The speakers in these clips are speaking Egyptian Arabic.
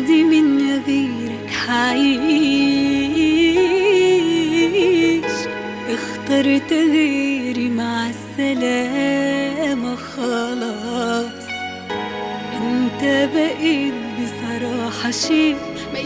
بعدي من غيرك حعيش اخترت غيري مع السلامة خلاص انت بقيت بصراحة شيء ما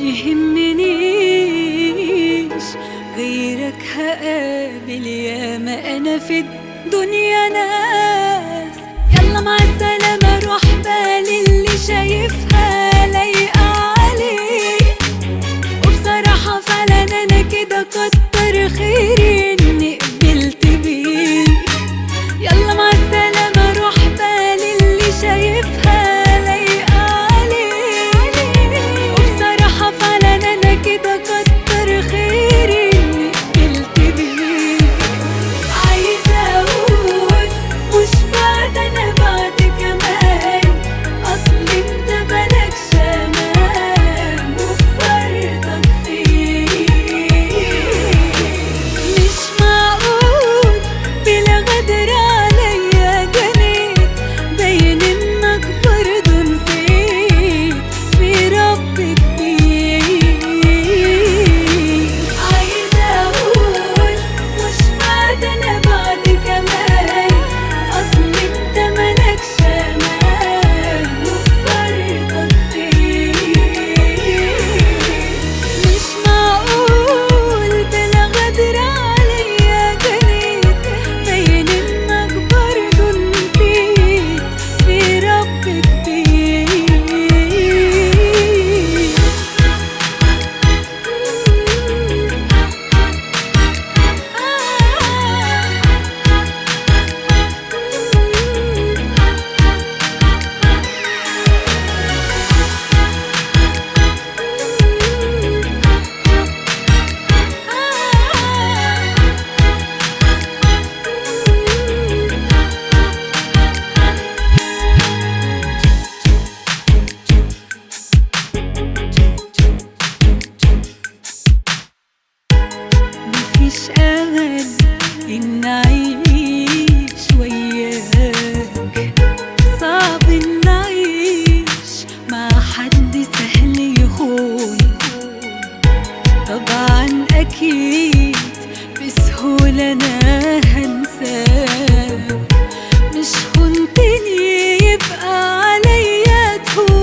يهمنيش غيرك هقابل ياما انا في الدنيا ناس يلا مع السلامة روح بالي اللي شايفها لايقة عليك وبصراحة فعلا انا كده كتر خيري اني قبلت بيك يلا مع السلامة روح بالي اللي شايفها لايقة عليك وبصراحة فعلا انا كده كتر خيري اني قبلت بيك عايزة اقول مش بعد انا بعد كمان اصل انت مالكش امان وخسرتك فيه مش معقول بلا غدر عليا جنيت باين انك برضه نسيت في رب كبير عايزة اقول مش بعد انا بعد كمان اصل انت مالكش امان وخسرتك فيه مش معقول بلا غدر عليا جنيت باين انك برضه نسيت في رب مفيش امل ان اعيش وياك صعب ان اعيش مع حد سهل يخون طبعا اكيد بسهولة انا هنساك مش خنتني يبقى عليا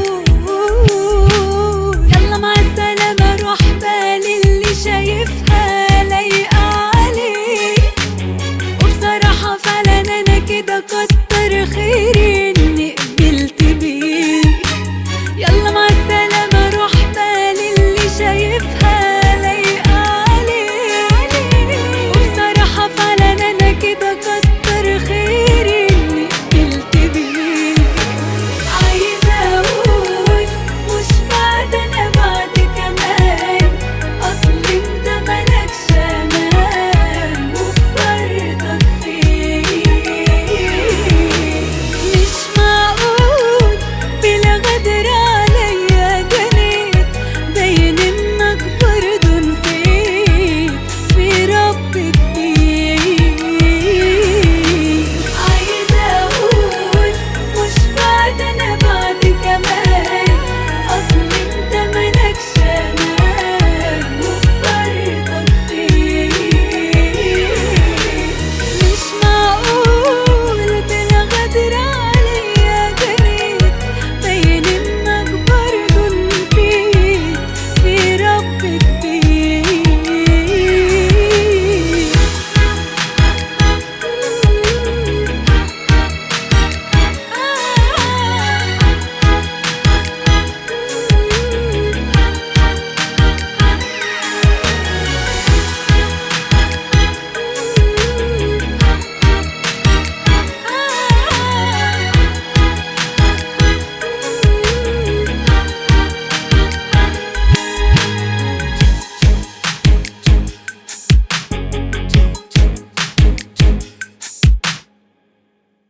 تهون يلا مع السلامة روح بالي اللي شايفها لايقة عليك وبصراحة فعلا انا كده كتر خيري